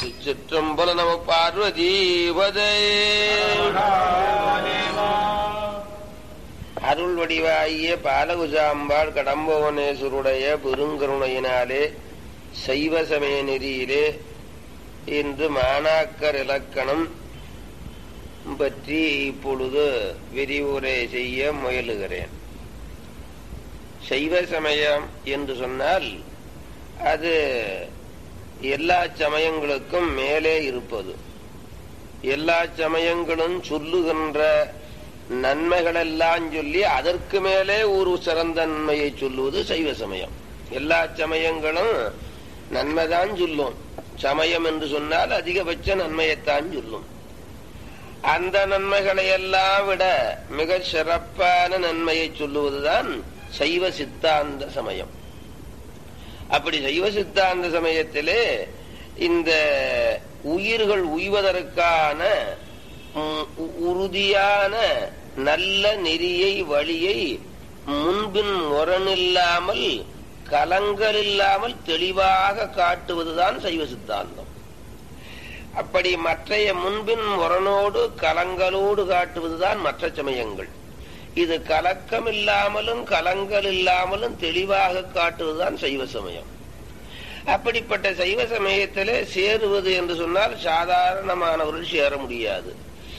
திருச்சிற்றம்பல நம பார்வதீபதே அருள் வடிவாகிய பாலகுஜாம்பாள் கடம்பவனேஸ்வருடைய பெருங்கருணையினாலே சைவ சமய நெறியிலே இன்று மாணாக்கர் இலக்கணம் பற்றி இப்பொழுது விரிவுரை செய்ய முயலுகிறேன் சைவ சமயம் என்று சொன்னால் அது எல்லா சமயங்களுக்கும் மேலே இருப்பது எல்லா சமயங்களும் சொல்லுகின்ற நன்மைகளெல்லாம் சொல்லி அதற்கு மேலே ஒரு சிறந்த நன்மையை சொல்லுவது சைவ சமயம் எல்லா சமயங்களும் நன்மைதான் சொல்லும் சமயம் என்று சொன்னால் அதிகபட்ச நன்மையைத்தான் சொல்லும் அந்த நன்மைகளை எல்லாம் விட மிக சிறப்பான நன்மையை சொல்லுவதுதான் சைவ சித்தாந்த சமயம் அப்படி சைவ சித்தாந்த சமயத்திலே இந்த உயிர்கள் உய்வதற்கான உறுதியான நல்ல நெறியை வழியை முன்பின் முரணில்லாமல் கலங்கள் இல்லாமல் தெளிவாக காட்டுவதுதான் சைவ சித்தாந்தம் அப்படி மற்றைய முன்பின் முரணோடு கலங்களோடு காட்டுவதுதான் மற்ற சமயங்கள் இது கலக்கம் இல்லாமலும் கலங்கள் இல்லாமலும் தெளிவாக காட்டுவதுதான் சைவ சமயம் அப்படிப்பட்ட சைவ சமயத்திலே சேருவது என்று சொன்னால் சாதாரணமானவர்கள் சேர முடியாது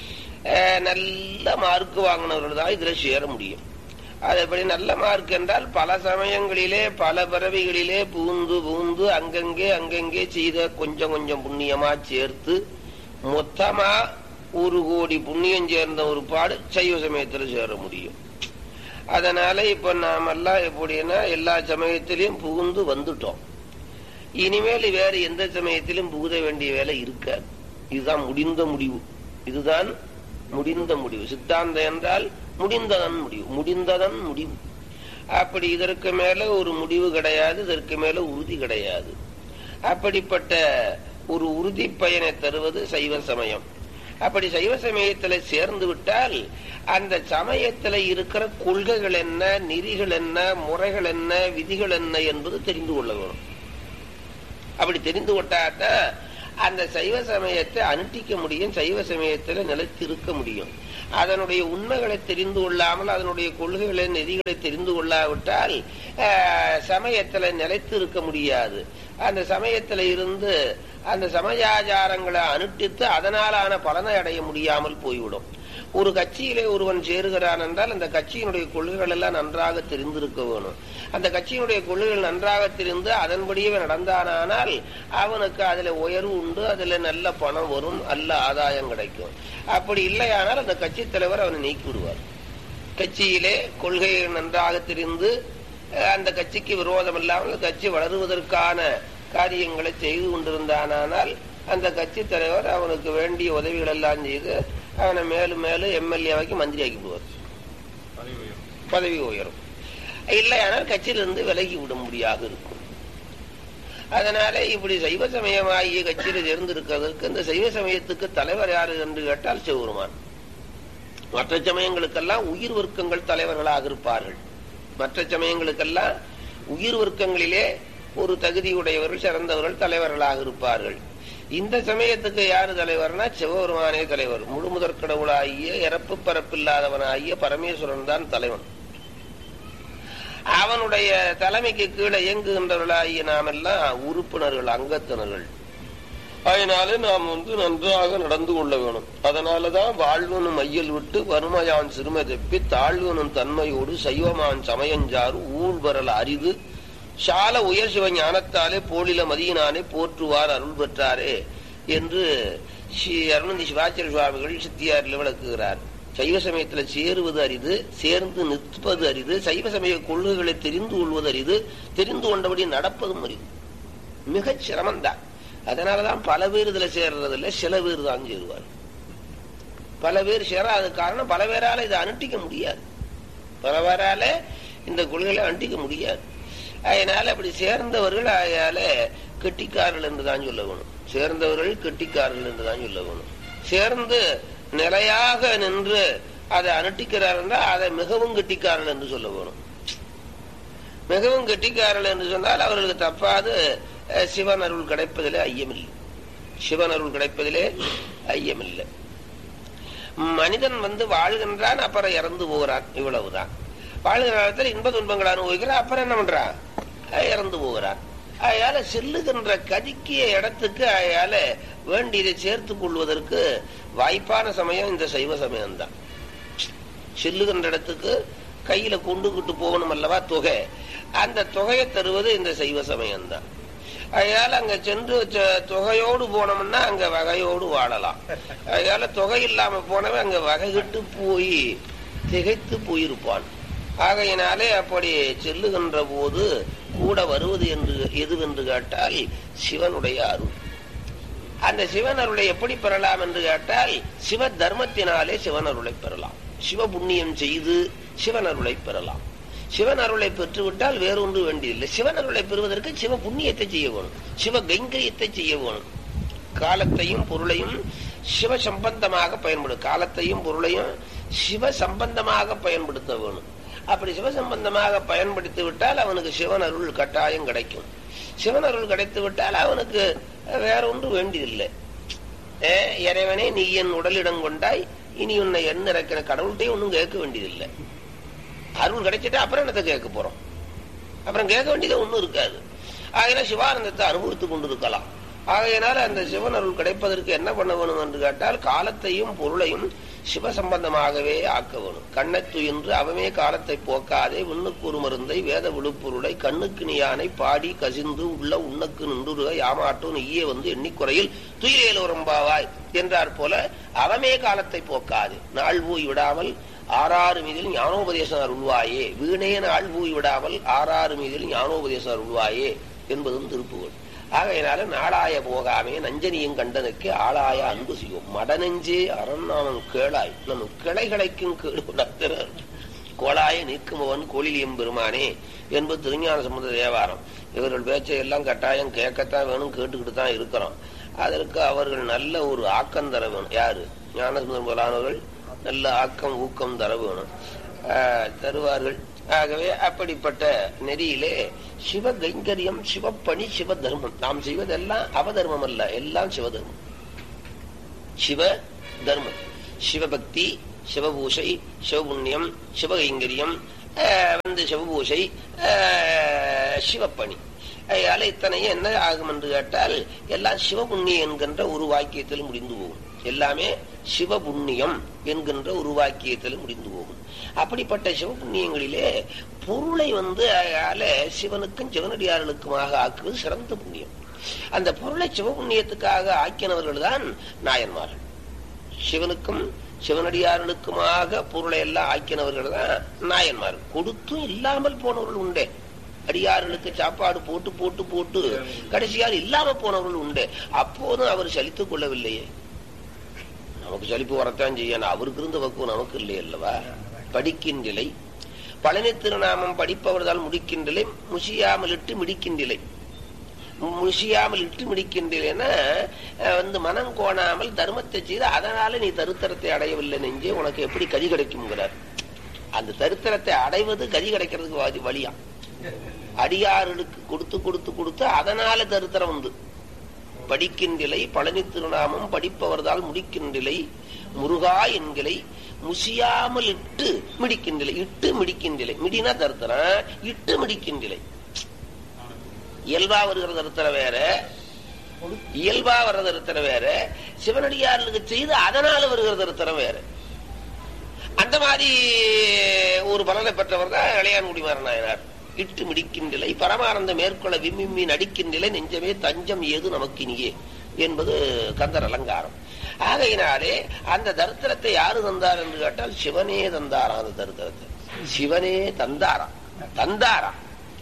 நல்ல மார்க் வாங்கினவர்கள் தான் இதுல சேர முடியும் அது எப்படி நல்ல மார்க் என்றால் பல சமயங்களிலே பல பிறவிகளிலே பூந்து பூந்து அங்கங்கே அங்கங்கே செய்த கொஞ்சம் கொஞ்சம் புண்ணியமா சேர்த்து மொத்தமா ஒரு கோடி புண்ணியம் சேர்ந்த ஒரு பாடு சைவ சமயத்துல சேர முடியும் அதனால இப்ப நாமெல்லாம் எப்படின்னா எல்லா சமயத்திலையும் புகுந்து வந்துட்டோம் இனிமேல் வேற எந்த சமயத்திலும் புகுத வேண்டிய வேலை இருக்காது இதுதான் முடிந்த முடிவு இதுதான் முடிந்த முடிவு சித்தாந்தம் என்றால் முடிந்ததன் முடிவு முடிந்ததன் முடிவு அப்படி இதற்கு மேல ஒரு முடிவு கிடையாது இதற்கு மேல உறுதி கிடையாது அப்படிப்பட்ட ஒரு உறுதி பயனை தருவது சைவ சமயம் அப்படி சைவ சமயத்துல சேர்ந்து விட்டால் அந்த சமயத்துல இருக்கிற கொள்கைகள் என்ன நெறிகள் என்ன முறைகள் என்ன விதிகள் என்ன என்பது தெரிந்து கொள்ள வேணும் அப்படி தெரிந்து கொண்டாதான் அந்த சைவ சமயத்தை அனுஷ்டிக்க முடியும் சைவ சமயத்துல நிலைத்திருக்க முடியும் அதனுடைய உண்மைகளை தெரிந்து கொள்ளாமல் அதனுடைய கொள்கைகளை நெறிகளை தெரிந்து கொள்ளாவிட்டால் சமயத்துல நிலைத்து இருக்க முடியாது அந்த சமயத்துல இருந்து அந்த சமயாச்சாரங்களை அனுஷ்டித்து அதனாலான பலனை அடைய முடியாமல் போய்விடும் ஒரு கட்சியிலே ஒருவன் சேருகிறான் என்றால் அந்த கட்சியினுடைய கொள்கைகள் எல்லாம் நன்றாக தெரிந்திருக்க வேணும் அந்த கட்சியினுடைய கொள்கைகள் நன்றாக தெரிந்து அதன்படியே நடந்தானால் அவனுக்கு அதுல உயர்வு உண்டு அதுல நல்ல பணம் வரும் நல்ல ஆதாயம் கிடைக்கும் அப்படி இல்லையானால் அந்த கட்சி தலைவர் அவனை நீக்கி விடுவார் கட்சியிலே கொள்கைகள் நன்றாக தெரிந்து அந்த கட்சிக்கு விரோதம் இல்லாமல் கட்சி வளருவதற்கான காரியங்களை செய்து கொண்டிருந்தானால் அந்த கட்சி தலைவர் அவனுக்கு வேண்டிய உதவிகள் எல்லாம் செய்து அவனை மேலும் மேலும் எம்எல்ஏவாக்கி மந்திரி ஆக்கி விடுவார் பதவி உயரும் இல்லையானால் கட்சியிலிருந்து விலகி விட முடியாக இருக்கும் அதனால இப்படி சைவ சமயமாகிய கட்சியில் சேர்ந்திருக்கிறதுக்கு இந்த சைவ சமயத்துக்கு தலைவர் யாரு என்று கேட்டால் சிவபெருமான் மற்ற சமயங்களுக்கெல்லாம் உயிர் வர்க்கங்கள் தலைவர்களாக இருப்பார்கள் மற்ற சமயங்களுக்கெல்லாம் உயிர் வர்க்கங்களிலே ஒரு தகுதியுடையவர்கள் சிறந்தவர்கள் தலைவர்களாக இருப்பார்கள் இந்த சமயத்துக்கு யாரு தலைவர்னா சிவபெருமானே தலைவர் முழு முதற் கடவுளாகிய இறப்பு பரப்பில்லாதவனாகிய பரமேஸ்வரன் தான் தலைவன் அவனுடைய தலைமைக்கு கீழே இயங்குகின்றவர்களாகிய நாம் எல்லாம் உறுப்பினர்கள் அங்கத்தினர்கள் அதனால நாம் வந்து நன்றாக நடந்து கொள்ள வேணும் அதனாலதான் வாழ்வனும் மையல் விட்டு வறுமையான் சிறுமை தப்பி தாழ்வனும் தன்மையோடு சைவமான் சமயஞ்சாறு ஊழ்வரல் அரிது சால உயர் சிவ ஞானத்தாலே போலில மதியினானே போற்றுவார் அருள் பெற்றாரே என்று ஸ்ரீ அருணந்தி சிவாச்சாரிய சுவாமிகள் சித்தியாரில் விளக்குகிறார் சைவ சமயத்துல சேருவது அரிது சேர்ந்து நிற்பது அரிது சைவ சமய கொள்கைகளை தெரிந்து கொள்வது அரிது தெரிந்து கொண்டபடி நடப்பதும் அரிது மிகச் சிரமம்தான் அதனாலதான் பல பேர் இதுல சேர்றது இல்லை சில பேர் தான் சேருவார் பல பேர் சேராத காரணம் பல பேரால இதை அனுட்டிக்க முடியாது பல பேரால இந்த கொள்கைகளை அனுட்டிக்க முடியாது அதனால அப்படி சேர்ந்தவர்கள் ஆகையால கெட்டிக்காரர்கள் என்று தான் சொல்ல வேணும் சேர்ந்தவர்கள் கெட்டிக்காரர்கள் என்று தான் சொல்ல வேணும் சேர்ந்து நிலையாக நின்று அதை அனுட்டிக்கிறார் என்றால் அதை மிகவும் கெட்டிக்காரர்கள் என்று சொல்ல வேணும் மிகவும் கெட்டிக்காரர்கள் என்று சொன்னால் அவர்களுக்கு தப்பாது அஹ், சிவன் அருள் கிடைப்பதில் ஐயமில்லை சிவன் அருள் கிடைப்பதிலே ஐயமில்லை மனிதன் வந்து வாழ்கின்றான் அப்புறம் இறந்து போகிறான் இவ்வளவுதான் வாழ்கிற காலத்தில் இன்ப துன்பங்களை அனுபவிக்கிறான் அப்புறம் என்ன பண்றான் அஹ் இறந்து போகிறான் அதனால செல்லுகின்ற கதிக்கிய இடத்துக்கு அதனால வேண்டியதை சேர்த்துக் கொள்வதற்கு வாய்ப்பான சமயம் இந்த சைவ சமயம்தான் செல்லுகின்ற இடத்துக்கு கையில கொண்டுகிட்டு போகணும் அல்லவா தொகை அந்த தொகையை தருவது இந்த சைவ சமயம்தான் அதனால அங்க சென்று ச- தொகையோடு போனோம்னா அங்க வகையோடு வாழலாம் அதனால தொகை இல்லாம போனவன் அங்க வகைகிட்டு போய் திகைத்து போயிருப்பான் ஆகையினாலே அப்படி செல்லுகின்ற போது கூட வருவது என்று எதுவென்று கேட்டால் சிவனுடைய அருள் அந்த சிவன் அருளை எப்படி பெறலாம் என்று கேட்டால் சிவ தர்மத்தினாலே சிவன் அருளை பெறலாம் சிவ புண்ணியம் செய்து சிவன் அருளை பெறலாம் சிவன் அருளை பெற்றுவிட்டால் வேறொன்று வேண்டியதில்லை சிவன் அருளை பெறுவதற்கு சிவ புண்ணியத்தை செய்ய வேணும் சிவ கைங்கரியத்தை செய்ய வேணும் காலத்தையும் பொருளையும் சிவ சம்பந்தமாக பயன்படும் காலத்தையும் பொருளையும் சிவ சம்பந்தமாக பயன்படுத்த வேணும் அப்படி சிவ சம்பந்தமாக பயன்படுத்தி விட்டால் அவனுக்கு சிவன் அருள் கட்டாயம் கிடைக்கும் சிவன் அருள் கிடைத்து விட்டால் அவனுக்கு வேற ஒன்று வேண்டியதில்லை ஏ, இறைவனே நீ என் உடலிடம் கொண்டாய் இனி உன்னை என்ன இறக்கிற கடவுள்கிட்டயும் ஒன்றும் கேட்க வேண்டியதில்லை அருள் கிடைச்சிட்டா அப்புறம் என்னத்தை கேட்க போறோம் அப்புறம் கேட்க வேண்டியது ஒன்றும் இருக்காது ஆகையினால சிவானந்தத்தை அனுபவித்துக் கொண்டிருக்கலாம் ஆகையினால அந்த சிவன் அருள் கிடைப்பதற்கு என்ன பண்ண வேணும் என்று கேட்டால் காலத்தையும் பொருளையும் சிவ சம்பந்தமாகவே ஆக்க வேணும் கண்ணை துயின்று அவமே காலத்தை போக்காதே விண்ணுக்கு ஒரு மருந்தை வேத விழுப்பொருளை கண்ணுக்கு நீயானை பாடி கசிந்து உள்ள உண்ணக்கு நின்றுருக யாமாட்டும் நீயே வந்து எண்ணிக்குறையில் துயிலேல் உரம்பாவாய் என்றார் போல அவமே காலத்தை போக்காது நாள் போய் விடாமல் ஆறாறு மீதில் ஞானோபதேசம் அருள்வாயே வீணே நாள் போய் விடாமல் ஆறாறு மீதில் ஞானோபதேசம் அருள்வாயே என்பதும் திருப்புகழ் ஆகையினால நாளாய போகாமே நஞ்சனியும் கண்டனுக்கு ஆளாய அன்பு செய்யும் மடநெஞ்சே அரண் கேளாய் நம்ம கிளை கிளைக்கும் கேடு கோளாய நீக்குமவன் கோழிலியம் பெருமானே என்பது திருஞான சம்பந்த தேவாரம் இவர்கள் பேச்சை எல்லாம் கட்டாயம் கேட்கத்தான் வேணும் கேட்டுக்கிட்டு தான் இருக்கிறோம் அதற்கு அவர்கள் நல்ல ஒரு ஆக்கம் தர வேணும் யாரு ஞானசுந்தரம் முதலானவர்கள் நல்ல ஆக்கம் ஊக்கம் தர வேணும் ஆஹ், தருவார்கள் ஆகவே அப்படிப்பட்ட நெறியிலே சிவ கைங்கரியம் சிவப்பணி சிவ தர்மம் நாம் செய்வதெல்லாம் அவதர்மம் அல்ல எல்லாம் சிவதர்மம் சிவ தர்மம் சிவபக்தி சிவபூஷை சிவபுண்ணியம் சிவகைங்கரியம் ஆஹ், வந்து சிவபூஷை ஆஹ், சிவப்பணி அதனால இத்தனையும் என்ன ஆகும் என்று கேட்டால் எல்லாம் சிவபுண்ணியம் என்கின்ற ஒரு வாக்கியத்தில் முடிந்து போகும் எல்லாமே சிவபுண்ணியம் என்கின்ற ஒரு வாக்கியத்தில் முடிந்து போகும் அப்படிப்பட்ட சிவபுண்ணியங்களிலே பொருளை வந்து அதனால சிவனுக்கும் சிவனடியார்களுக்குமாக ஆக்குவது சிறந்த புண்ணியம் அந்த பொருளை சிவபுண்ணியத்துக்காக ஆக்கினவர்கள் தான் நாயன்மார்கள் சிவனுக்கும் சிவனடியார்களுக்குமாக பொருளை எல்லாம் ஆக்கினவர்கள் தான் நாயன்மார் கொடுத்தும் இல்லாமல் போனவர்கள் உண்டே அடியார்களுக்கு சாப்பாடு போட்டு போட்டு போட்டு கடைசியால் இல்லாம போனவர்கள் உண்டு அப்போதும் அவர் சலித்துக் கொள்ளவில்லையே நமக்கு சலிப்பு வரத்தான் செய்யணும் அவருக்கு இருந்த பக்குவம் நமக்கு இல்லை அல்லவா படிக்கின்றிலை பழனி திருநாமம் படிப்பவர்தால் முடிக்கின்றலை முசியாமல் இட்டு மிடிக்கின்றிலை முசியாமல் இட்டு மிடிக்கின்றேன்னா வந்து மனம் கோணாமல் தர்மத்தை செய்து அதனால நீ தருத்தரத்தை அடையவில்லை நெஞ்சே உனக்கு எப்படி கதி கிடைக்கும்ங்கிறார் அந்த தருத்தரத்தை அடைவது கதி கிடைக்கிறதுக்கு வழி- வழியா அடியார்களுக்கு கொடுத்து கொடுத்து கொடுத்து அதனால தருத்தரம் வந்து படிக்கின்றிலை பழனி திருநாமம் படிப்பவர்தால் முடிக்கின்றிலை முருகா என்கிலை முசியாமல் இட்டு மிடிக்கின்றிலை இட்டு மிடிக்கின்றிலை மிடினா தருத்தரம் இட்டு மிடிக்கின்றிலை இயல்பா வருகிற தருத்தரம் வேற இயல்பா வர்ற தருத்தரம் வேற சிவனடியார்களுக்கு செய்து அதனால வருகிற தருத்தரம் வேற அந்த மாதிரி ஒரு பலனை பெற்றவர் தான் இளையான்குடி நாயனார் இட்டு மிடிக்கின்றிலை பரமானந்த மேற்கொள்ள விம்மிம்மி நடிக்கின்றிலை நெஞ்சமே தஞ்சம் ஏது நமக்கினியே என்பது கந்தர் அலங்காரம் ஆகையினாலே அந்த தரித்திரத்தை யாரு தந்தார் என்று கேட்டால் சிவனே தந்தாராம் அந்த தரித்திரத்தை சிவனே தந்தாராம் தந்தாராம்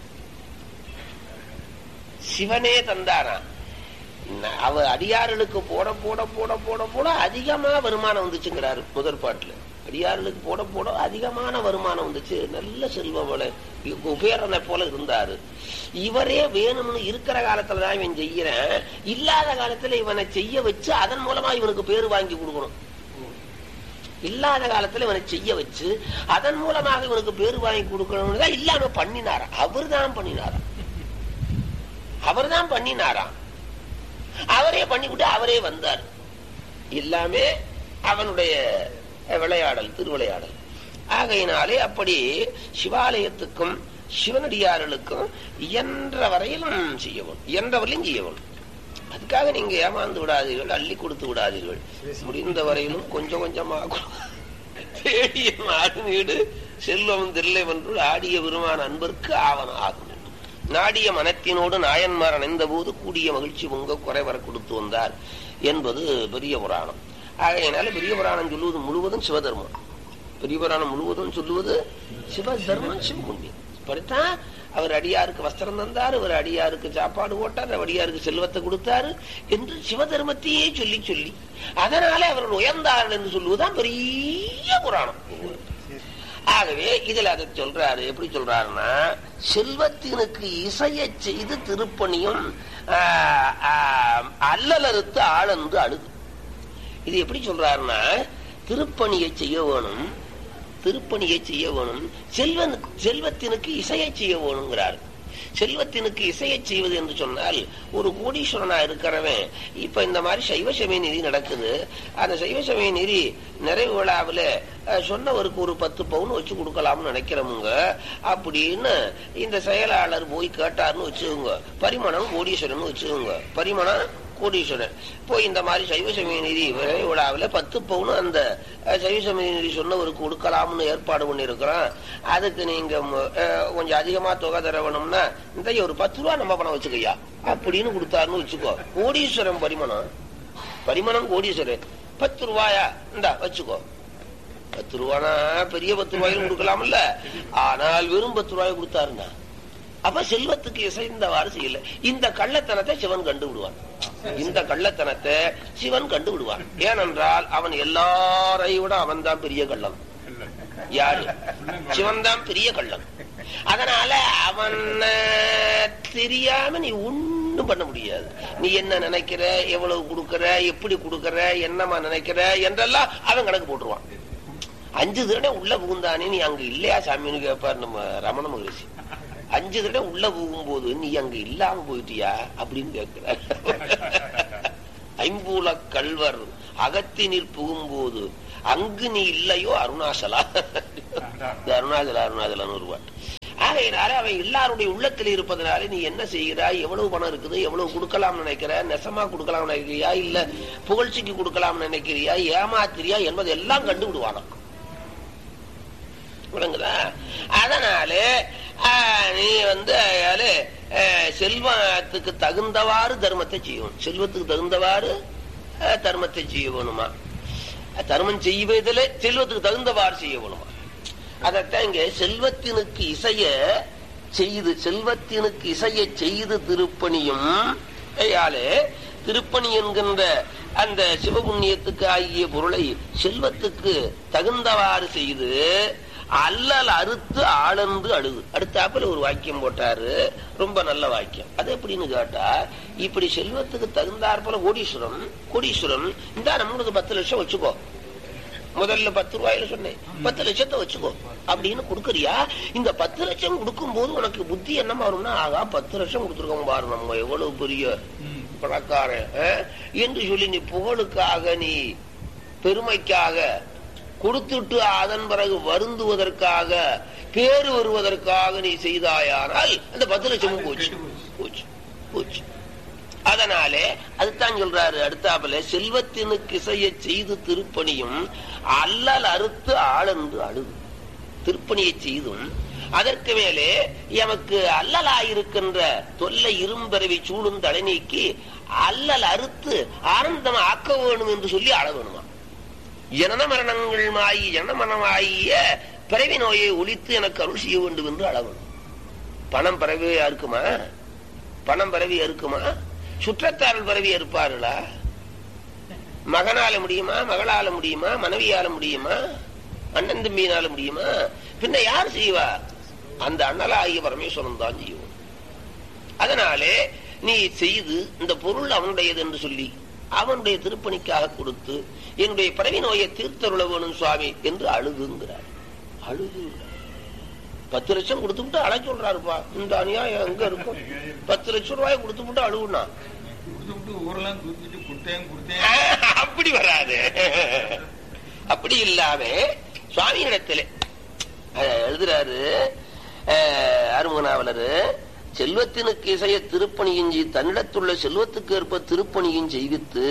சிவனே தந்தாராம் ந- அவ அடியார்களுக்கு போட போட போட போட போட அதிகமா வருமானம் வந்துச்சுங்கிறாரு முதல் பாட்டுல அடியார்களுக்கு போட போட அதிகமான வருமானம் வந்துச்சு நல்ல செல்வ போல குபேரனை போல இருந்தாரு இவரே வேணும்னு இருக்கிற காலத்துலதான் இவன் செய்யறேன் இல்லாத காலத்துல இவனை செய்ய வச்சு அதன் மூலமா இவனுக்கு பேரு வாங்கி கொடுக்கணும் இல்லாத காலத்துல இவனை செய்ய வச்சு அதன் மூலமாக இவனுக்கு பேரு வாங்கி கொடுக்கணும்னு தான் இல்லாம பண்ணினாராம் அவர் தான் பண்ணினாராம் அவர் தான் பண்ணினாராம் அவரே பண்ணிவிட்டு அவரே வந்தார் எல்லாமே அவனுடைய விளையாடல் திருவிளையாடல் ஆகையினாலே அப்படி சிவாலயத்துக்கும் சிவனடியார்களுக்கும் இயன்ற வரையிலும் செய்யவும் இயன்ற வரையிலும் செய்யவும் அதுக்காக நீங்க ஏமாந்து விடாதீர்கள் அள்ளி கொடுத்து விடாதீர்கள் முடிந்த வரையிலும் கொஞ்சம் கொஞ்சமா தேடிய மாடு நீடு செல்வம் தில்லை வென்று ஆடிய விருமான அன்பருக்கு ஆவன ஆகும் நாடிய மனத்தினோடு நாயன்மார் அணைந்த போது கூடிய மகிழ்ச்சி உங்க குறைவர கொடுத்து வந்தார் என்பது பெரிய புராணம் ஆகையினால பெரிய புராணம் சொல்லுவது முழுவதும் சிவதர்மம் பெரிய புராணம் முழுவதும் சொல்லுவது சிவதர்மம் சிவபுண்ணியம் இப்படித்தான் அவர் அடியாருக்கு வஸ்திரம் தந்தார் அவர் அடியாருக்கு சாப்பாடு போட்டார் அவர் அடியாருக்கு செல்வத்தை கொடுத்தாரு என்று சிவதர்மத்தையே சொல்லி சொல்லி அதனாலே அவர்கள் உயர்ந்தார்கள் என்று சொல்லுவதுதான் பெரிய புராணம் ஆகவே இதுல அதை சொல்றாரு எப்படி சொல்றாருன்னா செல்வத்தினுக்கு இசைய செய்து திருப்பணியும் அல்லலறுத்து ஆளந்து அழுது இது எப்படி சொல்றாருன்னா திருப்பணியை செய்ய வேணும் திருப்பணியை செய்ய வேணும் செல்வன் செல்வத்தினுக்கு இசையை செய்ய வேணுங்கிறார் செல்வத்தினுக்கு இசையை செய்வது என்று சொன்னால் ஒரு கோடீஸ்வரனா இருக்கிறவன் இப்ப இந்த மாதிரி சைவ சமய நிதி நடக்குது அந்த சைவ சமய நிதி நிறைவு விழாவில் சொன்னவருக்கு ஒரு பத்து பவுன் வச்சு கொடுக்கலாம்னு நினைக்கிறவங்க அப்படின்னு இந்த செயலாளர் போய் கேட்டாருன்னு வச்சுக்கோங்க பரிமணம் கோடீஸ்வரன் வச்சுக்கோங்க பரிமணம் கோடீஸ்வரன் போய் இந்த மாதிரி சைவ சமய நிதி விழாவில் பத்து பவுன் அந்த சைவ சமய நிதி சொன்னவருக்கு கொடுக்கலாம்னு ஏற்பாடு பண்ணியிருக்கிறோம் அதுக்கு நீங்க கொஞ்சம் அதிகமா தொகை தர வேணும்னா இந்த ஒரு பத்து ரூபா நம்ம பணம் வச்சுக்கையா அப்படின்னு கொடுத்தாருன்னு வச்சுக்கோ கோடீஸ்வரன் பரிமணம் பரிமணம் கோடீஸ்வரன் பத்து ரூபாயா இந்தா வச்சுக்கோ பத்து ரூபானா பெரிய பத்து ரூபாயும் கொடுக்கலாம்ல ஆனால் வெறும் பத்து ரூபாய் கொடுத்தாருன்னா அப்ப செல்வத்துக்கு இசைந்தவாறு செய்யல இந்த கள்ளத்தனத்தை சிவன் கண்டு விடுவான் இந்த கள்ளத்தனத்தை சிவன் கண்டு விடுவான் ஏனென்றால் அவன் எல்லாரை விட அவன் தான் பெரிய கள்ளன் யாரு சிவன் தான் பெரிய கள்ளன் அதனால அவன் தெரியாம நீ ஒண்ணும் பண்ண முடியாது நீ என்ன நினைக்கிற எவ்வளவு கொடுக்கற எப்படி கொடுக்கற என்னமா நினைக்கிற என்றெல்லாம் அவன் கணக்கு போட்டுருவான் அஞ்சு தடவை உள்ள புகுந்தானே நீ அங்க இல்லையா சாமின்னு கேட்பார் நம்ம ரமண மகரிஷி அஞ்சு தடவை உள்ள போகும்போது நீ அங்க இல்லாம போயிட்டியா அப்படின்னு கேட்கிற ஐம்பூல கல்வர் அகத்தினில் புகும்போது அங்கு நீ இல்லையோ அருணாசலா அருணாசலா அருணாசலான்னு ஒரு பாட்டு ஆகையினால அவன் எல்லாருடைய உள்ளத்தில் இருப்பதனால நீ என்ன செய்கிறாய் எவ்வளவு பணம் இருக்குது எவ்வளவு கொடுக்கலாம் நினைக்கிற நெசமா கொடுக்கலாம் நினைக்கிறியா இல்ல புகழ்ச்சிக்கு கொடுக்கலாம் நினைக்கிறியா ஏமாத்திரியா என்பதை எல்லாம் கண்டு விடுவானாம் விளங்குதா அதனால நீ வந்து செல்வத்துக்கு தகுந்தவாறு தர்மத்தை செய்யணும் செல்வத்துக்கு தகுந்தவாறு தர்மத்தை செய்யணுமா தர்மம் செய்வதில் செல்வத்துக்கு தகுந்தவாறு செய்யணுமா அதத்தான் இங்க செல்வத்தினுக்கு இசைய செய்து செல்வத்தினுக்கு இசைய செய்து திருப்பணியும் திருப்பணி என்கின்ற அந்த சிவபுண்ணியத்துக்கு ஆகிய பொருளை செல்வத்துக்கு தகுந்தவாறு செய்து அல்லல் அறுத்து ஆளந்து அழுது அடுத்தாப்புல ஒரு வாக்கியம் போட்டாரு ரொம்ப நல்ல வாக்கியம் அது எப்படின்னு கேட்டா இப்படி செல்வத்துக்கு தகுந்தாற் போல கோடீஸ்வரம் கோடீஸ்வரம் இந்த நம்மளுக்கு பத்து லட்சம் வச்சுக்கோ முதல்ல பத்து ரூபாயில சொன்னேன் பத்து லட்சத்தை வச்சுக்கோ அப்படின்னு கொடுக்கறியா இந்த பத்து லட்சம் கொடுக்கும் போது உனக்கு புத்தி என்னமா வரும்னா ஆகா பத்து லட்சம் கொடுத்துருக்கோம் பாரு நம்ம எவ்வளவு பெரிய பணக்காரன் என்று சொல்லி நீ புகழுக்காக நீ பெருமைக்காக கொடுத்துட்டு அதன் பிறகு வருந்துவதற்காக பேரு வருவதற்காக நீ செய்தாயானால் அந்த பத்து லட்சமும் போச்சு போச்சு போச்சு அதனாலே அதுதான் சொல்றாரு அடுத்தாப்புல செல்வத்தினுக்கு இசைய செய்து திருப்பணியும் அல்லல் அறுத்து ஆளென்று அழுது திருப்பணியை செய்தும் அதற்கு மேலே எமக்கு அல்லலாயிருக்கின்ற தொல்லை இரும்பரவி சூடும் தலை நீக்கி அல்லல் அறுத்து ஆனந்தம் ஆக்க வேணும் என்று சொல்லி அழ வேணுமா ஜனன மரணங்கள் ஆகி ஜனன மரணமாகிய பிறவி நோயை ஒழித்து எனக்கு அருள் செய்ய வேண்டும் என்று அளவணும் பணம் பரவியா இருக்குமா பணம் பரவியா இருக்குமா சுற்றத்தாரல் பரவி இருப்பார்களா மகனால முடியுமா மகளால முடியுமா மனைவியால முடியுமா அண்ணன் தம்பியினால முடியுமா பின்ன யார் செய்வா அந்த அண்ணலாகிய பரமேஸ்வரன் தான் செய்வோம் அதனாலே நீ செய்து இந்த பொருள் அவனுடையது என்று சொல்லி அவனுடைய திருப்பணிக்காக கொடுத்து என்னுடைய பிறவி நோயை தீர்த்தருள வேணும் சுவாமி என்று அழுதுங்கிறார் அழுது பத்து லட்சம் கொடுத்து விட்டு அழ சொல்றாருப்பா இந்த அநியாயம் எங்க இருக்கும் பத்து லட்சம் ரூபாய் கொடுத்து விட்டு அழுகுனா விட்டு ஊரெல்லாம் தூக்கிட்டு கொடுத்தேன் கொடுத்தேன் அப்படி வராது அப்படி இல்லாம சுவாமியிடத்திலே அஹ், எழுதுறாரு அஹ், அருமநாவலரு செல்வத்தினுக்கு இசைய திருப்பணியும் செய் தன்னிடத்துள்ள செல்வத்துக்கு ஏற்ப திருப்பணியும் செய்வித்து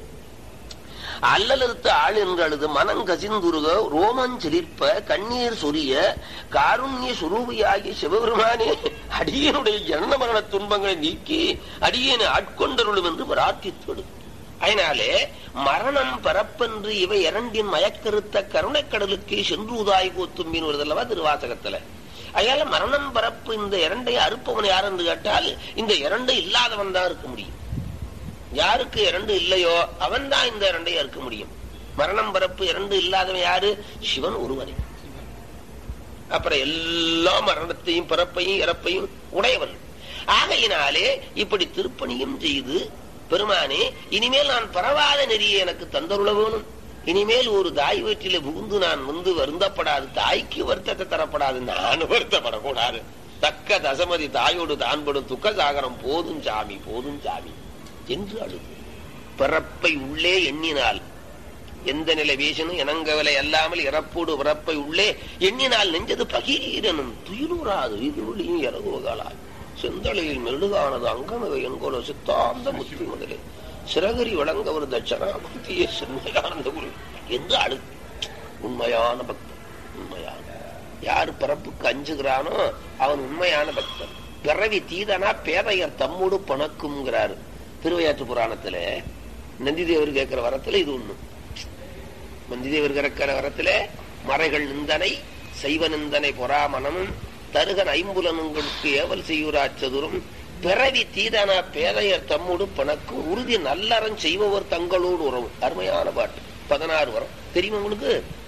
அல்லலறுத்த ஆள் என்று அழுது மனம் கசிந்துருக ரோமன் செலிர்ப்ப கண்ணீர் சொரிய காருண்ய சுரூபியாகிய சிவபெருமானே அடியனுடைய ஜனன மரண துன்பங்களை நீக்கி அடியனை ஆட்கொண்டருளும் என்று பிரார்த்தித்தொடு அதனாலே மரணம் பரப்பென்று இவை இரண்டின் மயக்கருத்த கருணைக்கடலுக்கு சென்று உதாய் கூத்தும்பின் வருதல்லவா திருவாசகத்துல அதனால மரணம் பரப்பு இந்த இரண்டை அறுப்பவன் யார் என்று கேட்டால் இந்த இரண்டு இல்லாதவன் தான் இருக்க முடியும் யாருக்கு இரண்டு இல்லையோ அவன் தான் இந்த இரண்டையும் அறுக்க முடியும் மரணம் பரப்பு இரண்டு இல்லாதவன் யாரு சிவன் ஒருவனே அப்புறம் எல்லா மரணத்தையும் பிறப்பையும் இறப்பையும் உடையவன் ஆகையினாலே இப்படி திருப்பணியும் செய்து பெருமானே இனிமேல் நான் பரவாத நெறியை எனக்கு தந்தருள வேணும் இனிமேல் ஒரு தாய் வீட்டில புகுந்து நான் வந்து வருந்தப்படாது தாய்க்கு வருத்தத்தை தரப்படாது நான் வருத்தப்படக்கூடாது தக்க தசமதி தாயோடு தான்படும் துக்க சாகரம் போதும் சாமி போதும் சாமி என்று அழுது பிறப்பை உள்ளே எண்ணினால் எந்த நிலை வீசனும் இனங்கவலை அல்லாமல் இறப்போடு பிறப்பை உள்ளே எண்ணினால் நெஞ்சது பகீரனும் துயிலூராது இதுவழியும் இறகுவகாலாய் செந்தளையில் மெழுகானது அங்கமிவை என்கோலோ சித்தாந்த முத்தி முதலே சிறகரி வழங்க ஒரு தட்சணாமூர்த்தியே சென்மையானந்த குரு என்று அழு உண்மையான பக்தன் உண்மையான யார் பிறப்புக்கு அஞ்சுகிறானோ அவன் உண்மையான பக்தன் பிறவி தீதனா பேதையர் தம்மோடு பணக்கும்ங்கிறாரு திருவையாற்று புராணத்துல நந்திதேவர் கேட்கிற வரத்துல இது ஒண்ணு நந்திதேவர் கேட்கிற வரத்துல மறைகள் நிந்தனை செய்வ நிந்தனை பொறாமனமும் தருகன் ஐம்புலனுங்களுக்கு ஏவல் செய்யுராச்சதுரும் பிறவி தீதன பேதையர் தம்மோடு பணக்கும் உறுதி நல்லறம் செய்பவர் தங்களோடு உறவு அருமையான பாட்டு பதினாறு வரம் தெரியுமா உங்களுக்கு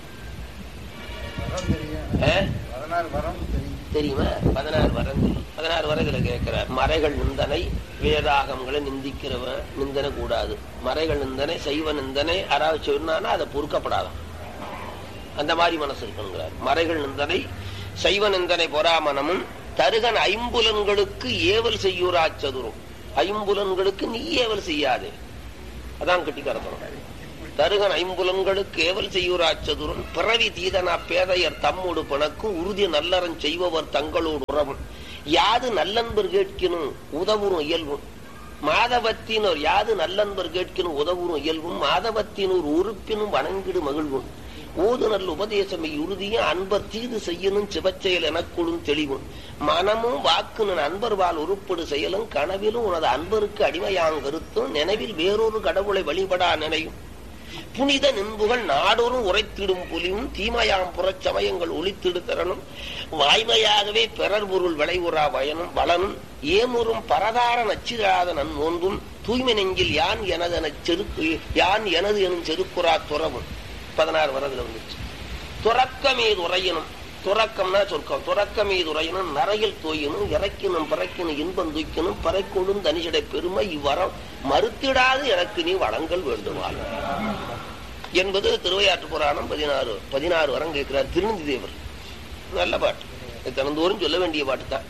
வரம் தெரியும் ஆ? பதினாறு வரம் தெரியும் தெரியுமா பதினாறு வரம் தெரியும் பதினாறு வரை இதுல கேட்கிறார் மறைகள் நிந்தனை வேதாகங்களை நிந்திக்கிறவன் நிந்தனை கூடாது மறைகள் நிந்தனை செய்வ நிந்தனை யாராவது சொன்னானா அதை பொறுக்கப்படாதான் அந்த மாதிரி மனசு இருக்கணுங்கிறார் மறைகள் நிந்தனை சைவ நிந்தனை பொறாமனமும் தருகன் ஐம்புலன்களுக்கு ஏவல் செய்யூராச்சதுரும் ஐம்புலன்களுக்கு நீ ஏவல் செய்யாதே அதான் கட்டிக்காரத்தனம் தருகன் ஐம்புலன்களுக்கு ஏவல் செய்யூராச்சதுரும் பிறவி தீதனா பேதையர் தம்மோடு பிணக்கும் உறுதி நல்லறன் செய்பவர் தங்களோடு உறவும் யாது நல்லன்பர் கேட்கினும் உதவுறும் இயல்பும் மாதவத்தினோர் யாது நல்லன்பர் கேட்கினும் உதவுறும் இயல்பும் மாதவத்தினோர் உறுப்பினும் வணங்கிடு மகிழ்வும் ஓது நல்ல உபதேசமை உறுதியும் அன்பர் தீது செய்யணும் சிவச்செயல் எனக்குழும் தெளிவும் மனமும் வாக்குன அன்பர் வாழ் உருப்படு செயலும் கனவிலும் உனது அன்பருக்கு அடிமையாங்கருத்தும் நினைவில் வேறொரு கடவுளை வழிபடா நினையும் புனித நின்புகள் நாடோறும் உரைத்திடும் புலியும் தீமையாம் புறச் சமயங்கள் ஒளித்திடுத்தரனும் வாய்மையாகவே பிறர் பொருள் விளைவுறா வயனும் வளனும் ஏமுறும் பரதார நச்சிராத நன்னோன்றும் தூய்மை நெஞ்சில் யான் எனதென செருக்கு யான் எனது எனும் செருக்குறா துறவும் பதினாறு வரதுல வந்துச்சு துறக்கமீது உரையினும் துறக்கம்னா சொர்க்கம் துறக்கமீது உரையினும் நரையில் தோயினும் இறக்கினும் பிறக்கினும் இன்பம் தூக்கினும் பறைக்கொடும் தனிஷடை பெருமை இவ்வரம் மறுத்திடாது எனக்கு நீ வளங்கள் வேண்டுமாள் என்பது திருவையாற்று புராணம் பதினாறு பதினாறு வரம் கேட்கிறார் திருநந்தி தேவர் நல்ல பாட்டு இது தினந்தோறும் சொல்ல வேண்டிய பாட்டு தான்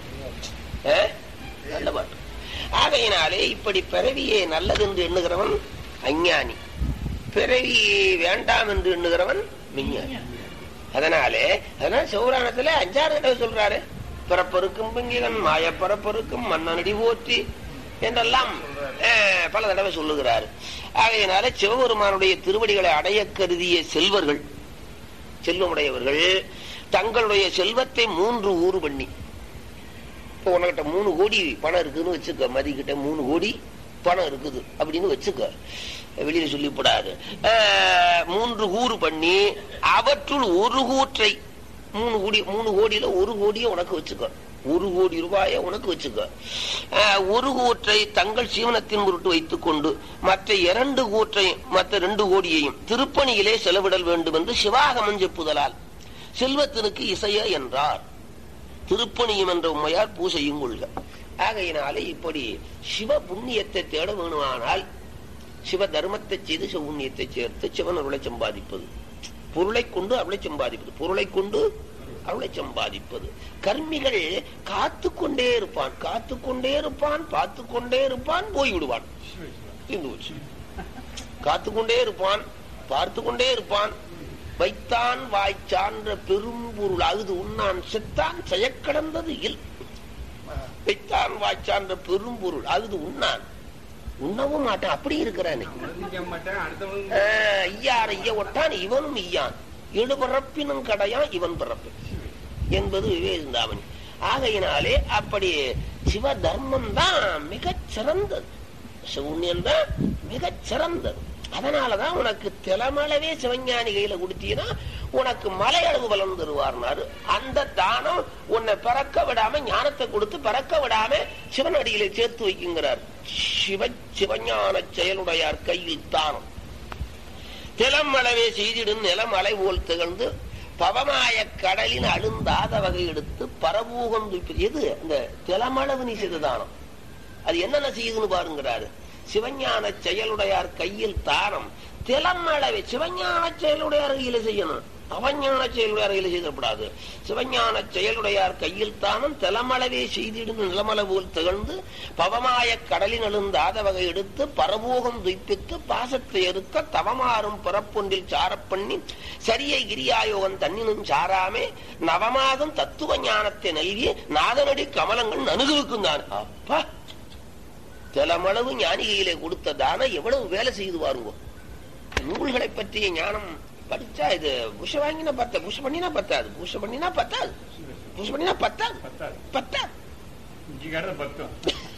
ஆ? நல்ல பாட்டு ஆகையினாலே இப்படி பிறவியே நல்லதென்று எண்ணுகிறவன் அஞ்ஞானி பிறவி வேண்டாம் என்று எண்ணுகிறவன் விஞ்ஞானி அதனாலே அதனால சிவபுராணத்துல அஞ்சாறு தடவை சொல்றாரு பிறப்பருக்கும் பிங்கிகன் மாய பிறப்பருக்கும் மன்னனடி போற்றி என்றெல்லாம் அஹ், பல தடவை சொல்லுகிறார் ஆகையினால சிவபெருமானுடைய திருவடிகளை அடைய கருதிய செல்வர்கள் செல்வமுடையவர்கள் தங்களுடைய செல்வத்தை மூன்று ஊறு பண்ணி இப்போ உனக்கிட்ட மூணு கோடி பணம் இருக்குன்னு வச்சுக்க மதிக்கிட்ட மூணு கோடி பணம் இருக்குது அப்படின்னு வச்சுக்க வெளியில சொல்லிவிடாது மூன்று கூறு பண்ணி அவற்றுள் ஒரு கூற்றை மூணு கோடி மூணு கோடியில ஒரு கோடியை உனக்கு வச்சுக்க ஒரு கோடி ரூபாயை உனக்கு வச்சுக்க அஹ், ஒரு கூற்றை தங்கள் சீவனத்தின் பொருட்டு வைத்துக் கொண்டு மற்ற இரண்டு கூற்றை மற்ற ரெண்டு கோடியையும் திருப்பணியிலே செலவிடல் வேண்டும் என்று சிவாகமன் செப்புதலால் செல்வத்தினுக்கு இசைய என்றார் திருப்பணியும் என்ற உண்மையால் பூசையும் கொள்க ஆகையினாலே இப்படி சிவ புண்ணியத்தை தேட வேணுமானால் சிவ தர்மத்தை செய்து சிவ புண்ணியத்தை சேர்த்து சிவன் அருளை சம்பாதிப்பது பொருளை கொண்டு அருளை சம்பாதிப்பது பொருளை கொண்டு அருளை சம்பாதிப்பது கர்மிகள் காத்து கொண்டே இருப்பான் காத்து கொண்டே இருப்பான் பார்த்து கொண்டே இருப்பான் போய்விடுவான் தீர்ந்து போச்சு காத்து கொண்டே இருப்பான் பார்த்து கொண்டே இருப்பான் வைத்தான் வாய்ச்சான்ற பெரும்பொருள் அகுது உண்ணான் செத்தான் செயக்கடந்தது இல் வைத்தான் வாய்ச்சான்ற பெரும்பொருள் அகுது உண்ணான் உண்ணவும் மாட்டான் அப்படி இருக்கிறானே உணர்ந்திக்க மாட்டேன் அடுத்தவன் ஆஹ், ஐயார் ஐய ஒட்டான் இவனும் ஐயான் இடு பிறப்பினும் கடையான் இவன் பிறப்பு என்பது விவேகந்தாமணி ஆகையினாலே அப்படி சிவ தர்மம் தான் மிகச் சிறந்தது சூன்யம் தான் மிகச் சிறந்தது அதனாலதான் உனக்கு திலமளவே சிவஞானி கையில கொடுத்தீங்கன்னா உனக்கு மலை அளவு பலன் தருவார்னாரு அந்த தானம் உன்னை பிறக்க விடாம ஞானத்தை கொடுத்து பிறக்க விடாம சிவனடியில சேர்த்து வைக்குங்கிறார் சிவ சிவஞான செயலுடையார் கையில் தானம் திலம் அளவே செய்திடும் நிலம் அலை போல் திகழ்ந்து பவமாய கடலின் அழுந்தாத வகை எடுத்து பரபூகம் துய்ப்பது எது அந்த திலமளவு நீ செய்த தானம் அது என்னென்ன செய்யுதுன்னு பாருங்கிறாரு சிவஞான செயலுடையார் கையில் தானம் திலமளவே சிவஞான செயலுடையார் கையில செய்யணும் அவஞான செயலுடையார் கையில செய்தப்படாது சிவஞான செயலுடையார் கையில் தானம் திலமளவே செய்திடும் நிலமள போல் திகழ்ந்து பவமாய கடலின் எழுந்தாத வகை எடுத்து பரபோகம் துய்ப்பித்து பாசத்தை எடுக்க தவமாறும் பிறப்பொன்றில் சாரப் பண்ணி சரியை கிரியாயோகன் தன்னினும் சாராமே நவமாதம் தத்துவ ஞானத்தை நல்கி நாதனடி கமலங்கள் அனுகவிக்கும் தான் அப்பா திலமளவு ஞானிகையிலே கொடுத்த தானம் எவ்வளவு வேலை செய்து பாருங்க நூல்களை பற்றிய ஞானம் படிச்சா இது புஷ வாங்கினா பத்த புஷ பண்ணினா பத்தாது புஷ பண்ணினா பத்தாது புஷ பண்ணினா பத்தாது பத்தாது பத்தாது இஞ்சிக்காரத பத்தம்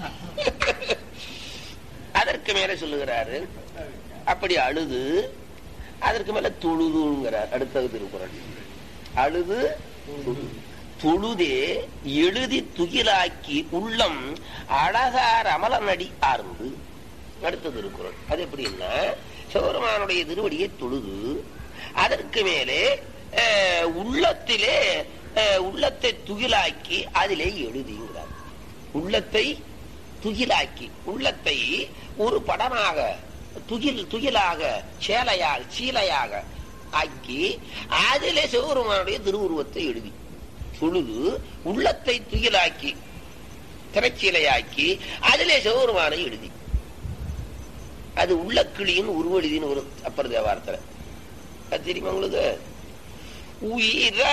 அதற்கு மேல சொல்லுகிறாரு அப்படி அழுது அதற்கு மேல தொழுதுங்கிறார் அடுத்தது திருக்குறள் அழுது தொழுது. தொழுதே எழுதி துகிலாக்கி உள்ளம் அழகார் அமலனடி ஆர்ந்து அடுத்த திருக்குறள் அது எப்படின்னா சிவபெருமானுடைய திருவடியை தொழுது அதற்கு மேலே அஹ், உள்ளத்திலே அஹ், உள்ளத்தை துகிலாக்கி அதிலே எழுதிங்கிறார் உள்ளத்தை துகிலாக்கி உள்ளத்தை ஒரு படமாக துகில் துகிலாக சேலையாக சீலையாக ஆக்கி அதிலே சிவபெருமானுடைய திருவுருவத்தை எழுதி தொழுது உள்ளத்தை துகிலாக்கி திரைச்சீலையாக்கி அதிலே சிவபெருமானை எழுதி அது உள்ள கிளியின் உருவெழுதின்னு ஒரு அப்பர் தேவாரத்துல அது தெரியுமா உங்களுக்கு உயிர